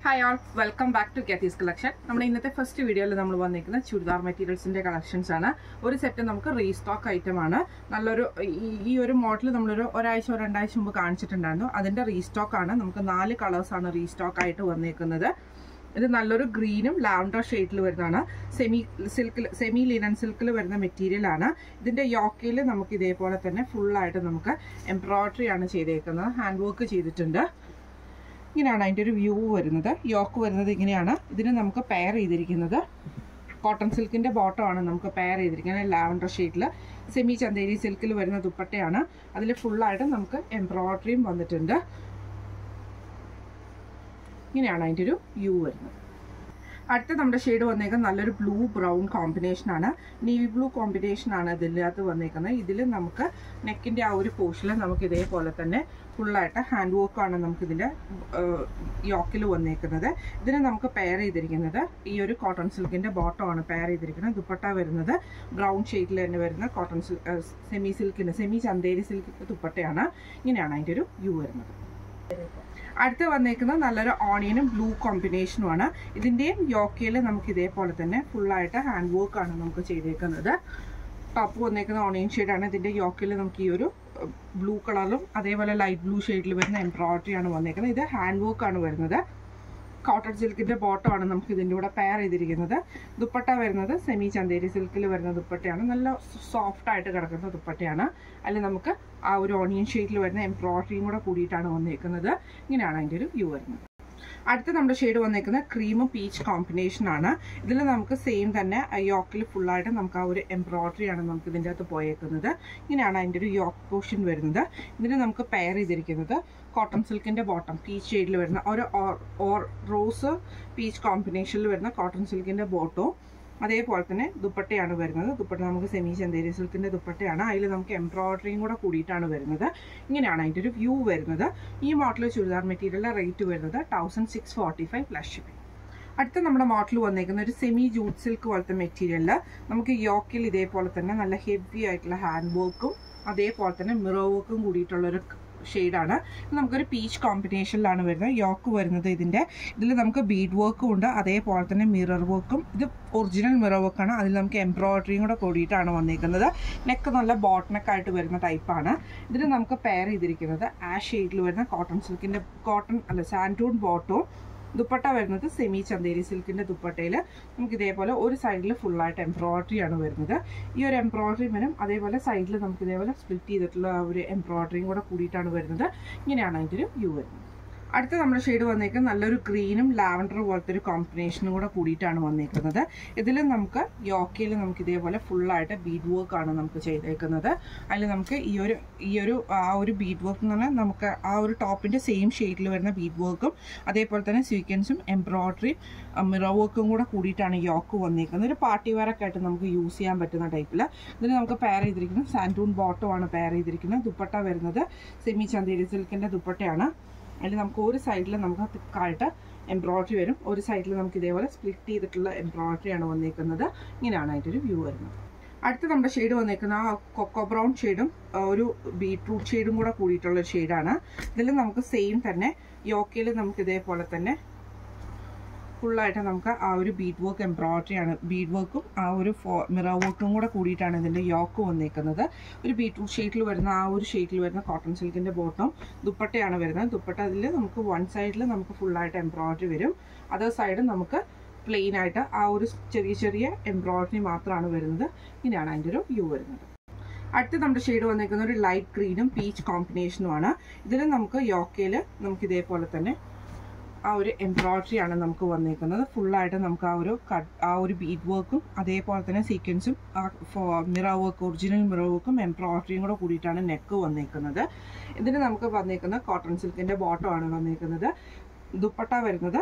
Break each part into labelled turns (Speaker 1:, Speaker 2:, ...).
Speaker 1: hi all welcome back to Kathy's collection നമ്മുടെ ഇന്നത്തെ first വീഡിയോയിൽ നമ്മൾ വന്നിരിക്കുന്ന ചുരിദാർ മെറ്റീരിയൽസിന്റെ കളക്ഷൻസ് ആണ് ഒരു സെറ്റ് നമുക്ക് റീസ്റ്റോക്ക് ഐറ്റം ആണ് നല്ലൊരു ഈ- ഈ ഒരു മോഡൽ നമ്മളൊരു ഒരാഴ്ച രണ്ടാഴ്ച മുമ്പ് കാണിച്ചിട്ടുണ്ടായിരുന്നു അതിന്റെ റീസ്റ്റോക്ക് ആണ് നമുക്ക് നാല് കളേഴ്സ് ആണ് റീസ്റ്റോക്ക് ആയിട്ട് വന്നിരിക്കുന്നത് ഇത് നല്ലൊരു ഗ്രീനും ലാവൻഡർ ഷെയ്ഡിൽ വരുന്നതാണ് സെമി സിൽക്കിൽ സെമി ലിനൻ സിൽക്കിൽ വരുന്ന മെറ്റീരിയൽ ആണ് ഇതിന്റെ യോക്കയിൽ നമുക്ക് ഇതേപോലെ തന്നെ full ആയിട്ട് നമുക്ക് എംബ്രോയിഡറി ആണ് ചെയ്തേക്കുന്നത് ഹാൻഡ് വർക്ക് ചെയ്തിട്ടുണ്ട് ഇങ്ങനെയാണ് അതിൻ്റെ ഒരു വ്യൂ വരുന്നത് യോക്ക് വരുന്നത് ഇങ്ങനെയാണ് ഇതിന് നമുക്ക് പെയർ ചെയ്തിരിക്കുന്നത് കോട്ടൺ സിൽക്കിന്റെ ബോട്ടം ആണ് നമുക്ക് പെയർ ചെയ്തിരിക്കുന്നത് ലാവൻഡർ ഷെയ്ഡിൽ സെമി ചന്തേരി സിൽക്കിൽ വരുന്ന ദുപ്പട്ടയാണ് അതിൽ ഫുള്ളായിട്ട് നമുക്ക് എംബ്രോയിഡറിയും വന്നിട്ടുണ്ട് ഇങ്ങനെയാണ് അതിൻ്റെ ഒരു വ്യൂ വരുന്നത് അടുത്ത നമ്മുടെ ഷെയ്ഡ് വന്നേക്കുന്നത് നല്ലൊരു ബ്ലൂ ബ്രൗൺ കോമ്പിനേഷൻ ആണ് നേവി ബ്ലൂ കോമ്പിനേഷൻ ആണ് ഇതിനകത്ത് വന്നേക്കുന്നത് ഇതിൽ നമുക്ക് നെക്കിന്റെ ആ ഒരു പോർഷനിൽ നമുക്ക് ഇതേപോലെ തന്നെ ഫുള്ളായിട്ട് ഹാൻഡ് വർക്ക് ആണ് നമുക്ക് ഇതിന്റെ യോക്കിൽ വന്നേക്കുന്നത് ഇതിന് നമുക്ക് പെയർ ചെയ്തിരിക്കുന്നത് ഈ ഒരു കോട്ടൺ സിൽക്കിന്റെ ബോട്ടം ആണ് പെയർ ചെയ്തിരിക്കുന്നത് ദുപ്പട്ട വരുന്നത് ബ്രൗൺ ഷെയ്ഡിൽ തന്നെ വരുന്ന കോട്ടൺ സെമി സിൽക്കിന് സെമി ചന്തേരി സിൽക്ക് ദുപ്പട്ടയാണ് ഇങ്ങനെയാണ് അതിന്റെ ഒരു വ്യൂ വരുന്നത് അടുത്ത് വന്നേക്കുന്നത് നല്ലൊരു ഓണിയനും ബ്ലൂ കോമ്പിനേഷനുമാണ് ഇതിന്റെയും യോക്കയിൽ നമുക്ക് ഇതേപോലെ തന്നെ ഫുള്ളായിട്ട് ഹാൻഡ് വർക്ക് ആണ് നമുക്ക് ചെയ്തേക്കുന്നത് ടോപ്പ് വന്നേക്കുന്ന ഓണിയൻ ഷെയ്ഡാണ് ഇതിന്റെ യോക്കിൽ നമുക്ക് ഈ ഒരു ബ്ലൂ കളറിലും അതേപോലെ ലൈറ്റ് ബ്ലൂ ഷെയ്ഡിൽ വരുന്ന എംബ്രോയിഡറി ആണ് വന്നേക്കുന്നത് ഇത് ഹാൻഡ് വർക്ക് ആണ് വരുന്നത് കോട്ടൺ സിൽക്കിന്റെ ബോട്ടം ആണ് നമുക്ക് ഇതിന്റെ കൂടെ പെയർ ചെയ്തിരിക്കുന്നത് ദുപ്പട്ട വരുന്നത് സെമി ചന്തേരി സിൽക്കിൽ വരുന്ന ദുപ്പട്ടയാണ് നല്ല സോഫ്റ്റ് ആയിട്ട് കിടക്കുന്ന ദുപ്പട്ടയാണ് അതിൽ നമുക്ക് ആ ഒരു ഓണിയൻ ഷെയ്ഡിൽ വരുന്ന എംബ്രോയിഡറിയും കൂടെ കൂടിയിട്ടാണ് വന്നേക്കുന്നത് ഇങ്ങനെയാണ് അതിന്റെ ഒരു വ്യൂ വരുന്നത് അടുത്ത നമ്മുടെ ഷെയ്ഡ് വന്നേക്കുന്നത് ക്രീമും പീച്ച് കോമ്പിനേഷൻ ആണ് ഇതിൽ നമുക്ക് സെയിം തന്നെ യോക്കിൽ ഫുള്ളായിട്ട് നമുക്ക് ആ ഒരു എംബ്രോയിഡറി ആണ് നമുക്ക് ഇതിൻ്റെ അകത്ത് പോയേക്കുന്നത് ഇങ്ങനെയാണ് അതിൻ്റെ ഒരു യോക്ക് പോർഷൻ വരുന്നത് ഇതിന് നമുക്ക് പെയർ ചെയ്തിരിക്കുന്നത് കോട്ടൺ സിൽക്കിന്റെ ബോട്ടം പീച്ച് ഷെയ്ഡിൽ വരുന്ന ഒരു ഓർ റോസ് പീച്ച് കോമ്പിനേഷനിൽ വരുന്ന കോട്ടൺ സിൽക്കിന്റെ ബോട്ടവും അതേപോലെ തന്നെ ദുപ്പട്ടയാണ് വരുന്നത് ദുപ്പട്ട നമുക്ക് സെമി ചന്തേരി സിൽക്കിന്റെ ദുപ്പട്ടയാണ് അതിൽ നമുക്ക് എംബ്രോയിഡറിയും കൂടെ കൂടിയിട്ടാണ് വരുന്നത് ഇങ്ങനെയാണ് അതിൻ്റെ ഒരു വ്യൂ വരുന്നത് ഈ മോഡൽ ചുരിദാർ മെറ്റീരിയലിന്റെ റേറ്റ് വരുന്നത് thousand six forty five plus shipping അടുത്ത നമ്മുടെ മോഡൽ വന്നേക്കുന്ന ഒരു സെമി ജൂട്ട് സിൽക്ക് പോലത്തെ മെറ്റീരിയലിൽ നമുക്ക് യോക്കിൽ ഇതേപോലെ തന്നെ നല്ല ഹെവി ആയിട്ടുള്ള ഹാൻഡ് വർക്കും അതേപോലെ തന്നെ മിറർ വർക്കും കൂടിയിട്ടുള്ള ഒരു ഷെയ്ഡാണ് നമുക്കൊരു പീച്ച് കോമ്പിനേഷനിലാണ് വരുന്നത് യോക്ക് വരുന്നത് ഇതിന്റെ ഇതിൽ നമുക്ക് ബീഡ് വർക്കും ഉണ്ട് അതേപോലെ തന്നെ മിറർ വർക്കും ഇത് ഒറിജിനൽ മിറർ വർക്കാണ് അതിൽ നമുക്ക് എംബ്രോയിഡറിയും കൂടെ കൂടിയിട്ടാണ് വന്നിരിക്കുന്നത് നെക്ക് നല്ല ബോട്ട് നെക്കായിട്ട് വരുന്ന ടൈപ്പാണ് ഇതിൽ നമുക്ക് പെയർ ചെയ്തിരിക്കുന്നത് ആ ഷെയ്ഡിൽ വരുന്ന കോട്ടൺ സിൽക്കിന്റെ കോട്ടൺ അല്ല സാൻഡൂൺ ബോട്ടവും ദുപ്പട്ട വരുന്നത് സെമി ചന്തേരി സിൽക്കിന്റെ ദുപ്പട്ടയിൽ നമുക്ക് ഇതേപോലെ ഒരു സൈഡിൽ ഫുള്ളായിട്ട് എംബ്രോയിഡറി ആണ് വരുന്നത് ഈ ഒരു എംബ്രോയിഡറി വരും അതേപോലെ സൈഡിൽ നമുക്ക് ഇതേപോലെ സ്പ്ലിറ്റ് ചെയ്തിട്ടുള്ള ആ ഒരു എംബ്രോയിഡറിയും കൂടെ കൂടിയിട്ടാണ് വരുന്നത് ഇങ്ങനെയാണ് അതിൻ്റെ ഒരു വ്യൂ വരുന്നത് അടുത്ത നമ്മുടെ ഷെയ്ഡ് വന്നേക്കുന്നത് നല്ലൊരു ഗ്രീനും ലാവൻഡർ പോലത്തെ ഒരു കോമ്പിനേഷനും കൂടെ കൂടിയിട്ടാണ് വന്നേക്കുന്നത് ഇതിൽ നമുക്ക് യോക്കയിൽ നമുക്ക് ഇതേപോലെ ഫുള്ളായിട്ട് ബീഡ് വർക്ക് ആണ് നമുക്ക് ചെയ്തേക്കുന്നത് അതിൽ നമുക്ക് ഈ ഒരു ഈ ഒരു ആ ഒരു ബീഡ് വർക്ക് എന്ന് പറഞ്ഞാൽ നമുക്ക് ആ ഒരു ടോപ്പിന്റെ സെയിം ഷെയ്ഡിൽ വരുന്ന ബീഡ് വർക്കും അതേപോലെ തന്നെ സ്വീക്വൻസും എംബ്രോയിഡറിയും മിറർ വർക്കും കൂടെ കൂടിയിട്ടാണ് യോക്ക് വന്നേക്കുന്നത് ഒരു പാർട്ടി വെയറൊക്കെ ആയിട്ട് നമുക്ക് യൂസ് ചെയ്യാൻ പറ്റുന്ന ടൈപ്പിൽ ഇതിന് നമുക്ക് പെയർ ചെയ്തിരിക്കുന്നത് സാൻഡൂൺ ബോട്ടം ആണ് പെയർ ചെയ്തിരിക്കുന്നത് ദുപ്പട്ട വരുന്നത് സെമി ചന്തേരി സിൽക്കിന്റെ ദുപ്പട്ടയാണ് അതിൽ നമുക്ക് ഒരു സൈഡിൽ നമുക്ക് തിക്കായിട്ട് എംബ്രോയിഡറി വരും ഒരു സൈഡിൽ നമുക്ക് ഇതേപോലെ സ്പ്ലിറ്റ് ചെയ്തിട്ടുള്ള എംബ്രോയിഡറി ആണ് വന്നേക്കുന്നത് ഇങ്ങനെയാണ് അതിൻ്റെ ഒരു വ്യൂ വരുന്നത് അടുത്ത നമ്മുടെ ഷെയ്ഡ് വന്നേക്കുന്ന ആ കൊക്കോ ബ്രൗൺ ഷെയ്ഡും ഒരു ബീട്രൂട്ട് ഷെയ്ഡും കൂടെ കൂടിയിട്ടുള്ള ഒരു ഷെയ്ഡാണ് ഇതിൽ നമുക്ക് സെയിം തന്നെ യോക്കയിൽ നമുക്ക് ഇതേപോലെ തന്നെ ഫുള്ളായിട്ട് നമുക്ക് ആ ഒരു ബീഡ് വർക്ക് എംബ്രോയിഡറി ആണ് ബീഡ് വർക്കും ആ ഒരു മിറർ വർക്കും കൂടെ കൂടിയിട്ടാണ് ഇതിൻ്റെ യോക്ക് വന്നേക്കുന്നത് ഒരു ബീട്രൂട്ട് ഷെയ്ഡിൽ വരുന്ന ആ ഒരു ഷെയ്ഡിൽ വരുന്ന കോട്ടൺ സിൽക്കിൻ്റെ ബോട്ടം ദുപ്പട്ടയാണ് വരുന്നത് ദുപ്പട്ട അതിൽ നമുക്ക് വൺ സൈഡിൽ നമുക്ക് ഫുള്ളായിട്ട് എംബ്രോയിഡറി വരും അതർ സൈഡ് നമുക്ക് പ്ലെയിൻ ആയിട്ട് ആ ഒരു ചെറിയ ചെറിയ എംബ്രോയിഡറി മാത്രമാണ് വരുന്നത് ഇങ്ങനെയാണ് അതിൻ്റെ ഒരു വ്യൂ വരുന്നത് അടുത്ത നമ്മുടെ ഷെയ്ഡ് വന്നേക്കുന്ന ഒരു ലൈറ്റ് ഗ്രീനും പീച്ച് കോമ്പിനേഷനുമാണ് ഇതിൽ നമുക്ക് യോക്കയിൽ നമുക്ക് ഇതേപോലെ തന്നെ ആ ഒരു എംബ്രോയിഡറി ആണ് നമുക്ക് വന്നേക്കുന്നത് ഫുള്ളായിട്ട് നമുക്ക് ആ ഒരു കട്ട് ആ ഒരു ബീഡ് വർക്കും അതേപോലെ തന്നെ സീക്വൻസും ആ മിറർ വർക്ക് ഒറിജിനൽ മിറർ വർക്കും എംബ്രോയിഡറിയും കൂടെ കൂടിയിട്ടാണ് നെക്ക് വന്നേക്കുന്നത് ഇതിന് നമുക്ക് വന്നേക്കുന്ന കോട്ടൺ സിൽക്കിന്റെ ബോട്ടം ആണ് വന്നേക്കുന്നത് ദുപ്പട്ട വരുന്നത്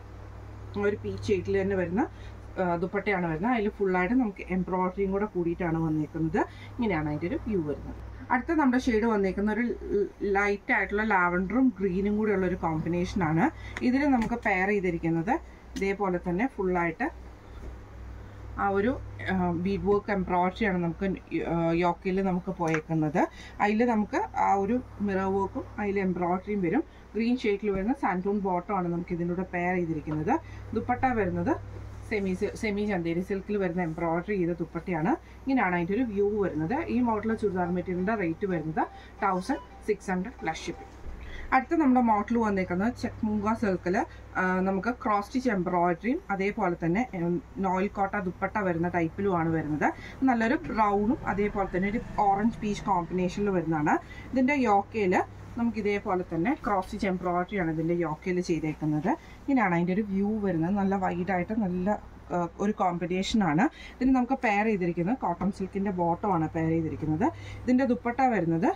Speaker 1: ഒരു പീച്ച് ഷെയ്ഡിൽ തന്നെ വരുന്ന ദുപ്പട്ടയാണ് വരുന്നത് അതിൽ ഫുള്ളായിട്ട് നമുക്ക് എംബ്രോയിഡറിയും കൂടെ കൂടിയിട്ടാണ് വന്നേക്കുന്നത് ഇങ്ങനെയാണ് അതിൻ്റെ ഒരു വ്യൂ വരുന്നത് അടുത്ത നമ്മുടെ ഷെയ്ഡ് വന്നേക്കുന്ന ഒരു ലൈറ്റ് ആയിട്ടുള്ള ലാവൻഡറും ഗ്രീനും കൂടെ ഉള്ള ഒരു കോമ്പിനേഷൻ ആണ് ഇതിൽ നമുക്ക് പെയർ ചെയ്തിരിക്കുന്നത് ഇതേപോലെ തന്നെ ഫുള്ളായിട്ട് ആ ഒരു ബീഡ് വർക്ക് എംബ്രോയിഡറി ആണ് നമുക്ക് യോക്കയിൽ നമുക്ക് പോയേക്കുന്നത് അതിൽ നമുക്ക് ആ ഒരു മിറർ വർക്കും അതിൽ എംബ്രോയിഡറിയും വരും ഗ്രീൻ ഷെയ്ഡിൽ വരുന്ന സാൻറ്റൂൺ ബോട്ടമാണ് നമുക്ക് ഇതിൻ്റെ കൂടെ പെയർ ചെയ്തിരിക്കുന്നത് ദുപ്പട്ട വരുന്നത് സെമി സെമി ചന്തേരി സിൽക്കിൽ വരുന്ന എംബ്രോയിഡറി ചെയ്ത ദുപ്പട്ടയാണ് ഇങ്ങനെയാണ് അതിൻ്റെ ഒരു വ്യൂ വരുന്നത് ഈ മോഡൽ ചുരിദാർ മെറ്റീരിയലിൻ്റെ റേറ്റ് വരുന്നത് thousand six hundred plus shipping അടുത്ത നമ്മുടെ മോഡൽ വന്നേക്കുന്നത് ചെക്മുങ്ക സിൽക്കിൽ നമുക്ക് ക്രോസ് സ്റ്റിച്ച് എംബ്രോയിഡറിയും അതേപോലെ തന്നെ നോയിൽ കോട്ട ദുപ്പട്ട വരുന്ന ടൈപ്പിലുമാണ് വരുന്നത് നല്ലൊരു ബ്രൗണും അതേപോലെ തന്നെ ഒരു ഓറഞ്ച് പീച്ച് കോമ്പിനേഷനിൽ വരുന്നതാണ് ഇതിൻ്റെ യോക്കയിൽ നമുക്ക് ഇതേപോലെ തന്നെ ക്രോസ് സ്റ്റിച്ച് എംബ്രോയിഡറി ആണ് ഇതിൻ്റെ യോക്കയിൽ ചെയ്തേക്കുന്നത് ഇങ്ങനെയാണ് അതിൻ്റെ ഒരു വ്യൂ വരുന്നത് നല്ല വൈഡായിട്ട് നല്ല ആ, ഒരു കോമ്പിനേഷൻ ആണ് ഇതിന് നമുക്ക് പെയർ ചെയ്തിരിക്കുന്നത് കോട്ടൺ സിൽക്കിൻ്റെ ബോട്ടമാണ് പെയർ ചെയ്തിരിക്കുന്നത് ഇതിൻ്റെ ദുപ്പട്ട വരുന്നത്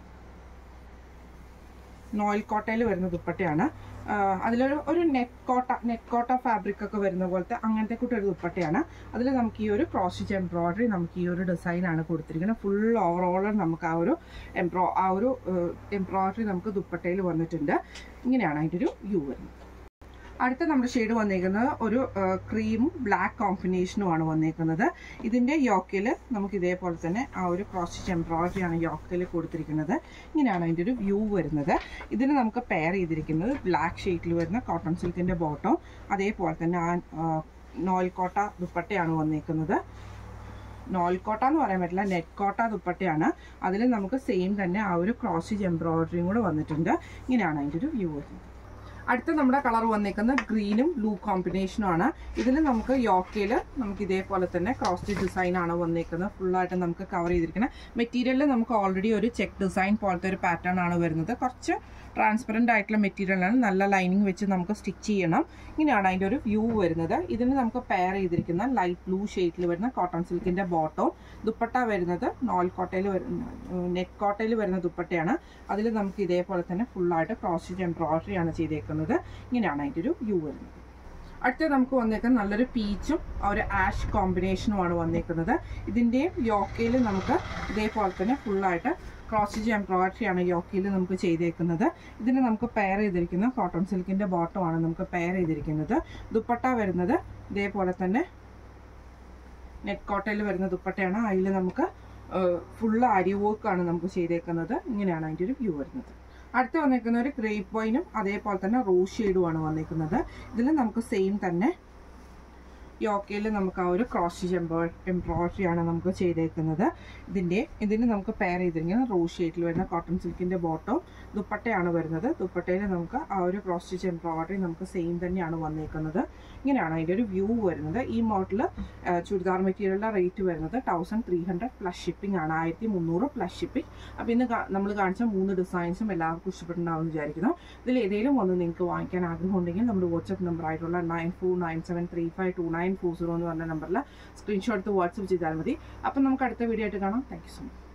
Speaker 1: നോയിൽ കോട്ടയിൽ വരുന്ന ദുപ്പട്ടയാണ് ആഹ് അതിലൊരു ഒരു നെറ്റ് കോട്ട നെറ്റ് കോട്ട ഫാബ്രിക് ഒക്കെ വരുന്ന പോലത്തെ അങ്ങനത്തെ കൂട്ടൊരു ദുപ്പട്ടയാണ് അതിൽ നമുക്ക് ഈ ഒരു ക്രോസ് സ്റ്റിച്ച് എംബ്രോയിഡറി നമുക്ക് ഈ ഒരു ഡിസൈനാണ് കൊടുത്തിരിക്കുന്നത് ഫുൾ ഓവറോൾ നമുക്ക് ആ ഒരു എംബ്രോ ആ ഒരു എംബ്രോയിഡറി നമുക്ക് ദുപ്പട്ടയിൽ വന്നിട്ടുണ്ട് ഇങ്ങനെയാണ് അതിൻ്റെ ഒരു വ്യൂ വരുന്നത് അടുത്ത നമ്മുടെ ഷെയ്ഡ് വന്നേക്കുന്നത് ഒരു ക്രീമും ബ്ലാക്ക് കോമ്പിനേഷനുമാണ് വന്നേക്കുന്നത് ഇതിൻ്റെ യോക്കയിൽ നമുക്ക് ഇതേപോലെ തന്നെ ആ ഒരു ക്രോസ് സ്റ്റിച്ച് എംബ്രോയിഡറി ആണ് യോക്കയിൽ കൊടുത്തിരിക്കുന്നത് ഇങ്ങനെയാണ് അതിൻ്റെ ഒരു വ്യൂ വരുന്നത് ഇതിന് നമുക്ക് പെയർ ചെയ്തിരിക്കുന്നത് ബ്ലാക്ക് ഷെയ്ഡിൽ വരുന്ന കോട്ടൺ സിൽക്കിൻ്റെ ബോട്ടം അതേപോലെ തന്നെ ആ നോയിൽ കോട്ട ദുപ്പട്ടയാണ് വന്നേക്കുന്നത് നോയിൽ കോട്ട എന്ന് പറയാൻ പറ്റില്ല നെറ്റ് കോട്ട ദുപ്പട്ടയാണ് അതിൽ നമുക്ക് സെയിം തന്നെ ആ ഒരു ക്രോസ് സ്റ്റിച്ച് എംബ്രോയിഡറിയും കൂടെ വന്നിട്ടുണ്ട് ഇങ്ങനെയാണ് അതിൻ്റെ ഒരു വ്യൂ വരുന്നത് അടുത്ത നമ്മുടെ കളർ വന്നേക്കുന്നത് ഗ്രീനും ബ്ലൂ കോമ്പിനേഷനും ആണ് ഇതിൽ നമുക്ക് യോക്കയിൽ നമുക്ക് ഇതേപോലെ തന്നെ ക്രോസ് സ്റ്റിച്ച് ഡിസൈൻ ആണ് വന്നേക്കുന്നത് ഫുള്ളായിട്ട് നമുക്ക് കവർ ചെയ്തിരിക്കുന്നത് മെറ്റീരിയലിൽ നമുക്ക് ഓൾറെഡി ഒരു ചെക്ക് ഡിസൈൻ പോലത്തെ ഒരു പാറ്റേൺ ആണ് വരുന്നത് കുറച്ച് ട്രാൻസ്പെറൻ്റ് ആയിട്ടുള്ള മെറ്റീരിയലാണ് നല്ല ലൈനിങ് വെച്ച് നമുക്ക് സ്റ്റിച്ച് ചെയ്യണം ഇങ്ങനെയാണ് അതിൻ്റെ ഒരു വ്യൂ വരുന്നത് ഇതിന് നമുക്ക് പെയർ ചെയ്തിരിക്കുന്ന ലൈറ്റ് ബ്ലൂ ഷെയ്ഡിൽ വരുന്ന കോട്ടൺ സിൽക്കിൻ്റെ ബോട്ടവും ദുപ്പട്ട വരുന്നത് നോൽ കോട്ടയിൽ വരുന്ന നെറ്റ് കോട്ടയിൽ വരുന്ന ദുപ്പട്ടയാണ് അതിൽ നമുക്ക് ഇതേപോലെ തന്നെ ഫുള്ളായിട്ട് ക്രോസ് സ്റ്റിച്ച് എംബ്രോയിഡറി ആണ് ചെയ്തേക്കുന്നത് ഇങ്ങനെയാണ് അതിൻ്റെ ഒരു വ്യൂ വരുന്നത് അടുത്ത നമുക്ക് വന്നേക്കുന്നത് നല്ലൊരു പീച്ചും ഒരു ആഷ് കോമ്പിനേഷനുമാണ് വന്നേക്കുന്നത് ഇതിൻ്റെയും യോക്കയിൽ നമുക്ക് ഇതേപോലെ തന്നെ ഫുള്ളായിട്ട് ക്രോസ് സ്റ്റിച്ച് എംബ്രോയിഡറി ആണ് യോക്കയിൽ നമുക്ക് ചെയ്തേക്കുന്നത് ഇതിന് നമുക്ക് പെയർ ചെയ്തിരിക്കുന്ന കോട്ടൺ സിൽക്കിൻ്റെ ബോട്ടമാണ് നമുക്ക് പെയർ ചെയ്തിരിക്കുന്നത് ദുപ്പട്ട വരുന്നത് ഇതേപോലെ തന്നെ നെറ്റ് കോട്ടയിൽ വരുന്ന ദുപ്പട്ടയാണ് അതിൽ നമുക്ക് ഫുള്ള് അരി വർക്കാണ് നമുക്ക് ചെയ്തേക്കുന്നത് ഇങ്ങനെയാണ് അതിൻ്റെ ഒരു വ്യൂ വരുന്നത് അടുത്ത് വന്നേക്കുന്ന ഒരു ഗ്രേപ്പ് വൈനും അതേപോലെ തന്നെ റോസ് ഷെയ്ഡുമാണ് വന്നേക്കുന്നത് ഇതിൽ നമുക്ക് സെയിം തന്നെ യോക്കയിൽ നമുക്ക് ആ ഒരു ക്രോസ് സ്റ്റിച്ച് എംബ്രോയി എംബ്രോയിഡറി ആണ് നമുക്ക് ചെയ്തേക്കുന്നത് ഇതിൻ്റെ ഇതിന് നമുക്ക് പെയർ ചെയ്തിരിക്കുന്നത് റോസ് ഷെയ്ഡിൽ വരുന്ന കോട്ടൺ സിൽക്കിൻ്റെ ബോട്ടം ദുപ്പട്ടയാണ് വരുന്നത് ദുപ്പട്ടയിൽ നമുക്ക് ആ ഒരു ക്രോസ് സ്റ്റിച്ച് എംബ്രോയിഡറി നമുക്ക് സെയിം തന്നെയാണ് വന്നേക്കുന്നത് ഇങ്ങനെയാണ് അതിൻ്റെ ഒരു വ്യൂ വരുന്നത് ഈ മോഡൽ ചുരിദാർ മെറ്റീരിയലിൻ്റെ റേറ്റ് വരുന്നത് thousand three hundred plus shipping ആണ് ആയിരത്തി മുന്നൂറ് പ്ലസ് ഷിപ്പിംഗ് അപ്പോൾ ഇന്ന് നമ്മൾ കാണിച്ച മൂന്ന് ഡിസൈൻസും എല്ലാവർക്കും ഇഷ്ടപ്പെട്ടുണ്ടാവുമെന്ന് വിചാരിക്കുന്നു ഇതിൽ ഏതെങ്കിലും ഒന്ന് നിങ്ങൾക്ക് വാങ്ങിക്കാൻ ആഗ്രഹമുണ്ടെങ്കിൽ നമ്മുടെ വാട്സപ്പ് നമ്പർ ആയിട്ടുള്ള nine four nine seven three five two nine four zero എന്ന് പറഞ്ഞ നമ്പറിൽ സ്ക്രീൻഷോട്ട് എടുത്ത് വാട്സപ്പ് ചെയ്താൽ മതി അപ്പം നമുക്ക് അടുത്ത വീഡിയോ ആയിട്ട് കാണാം താങ്ക് യു സോ മച്ച്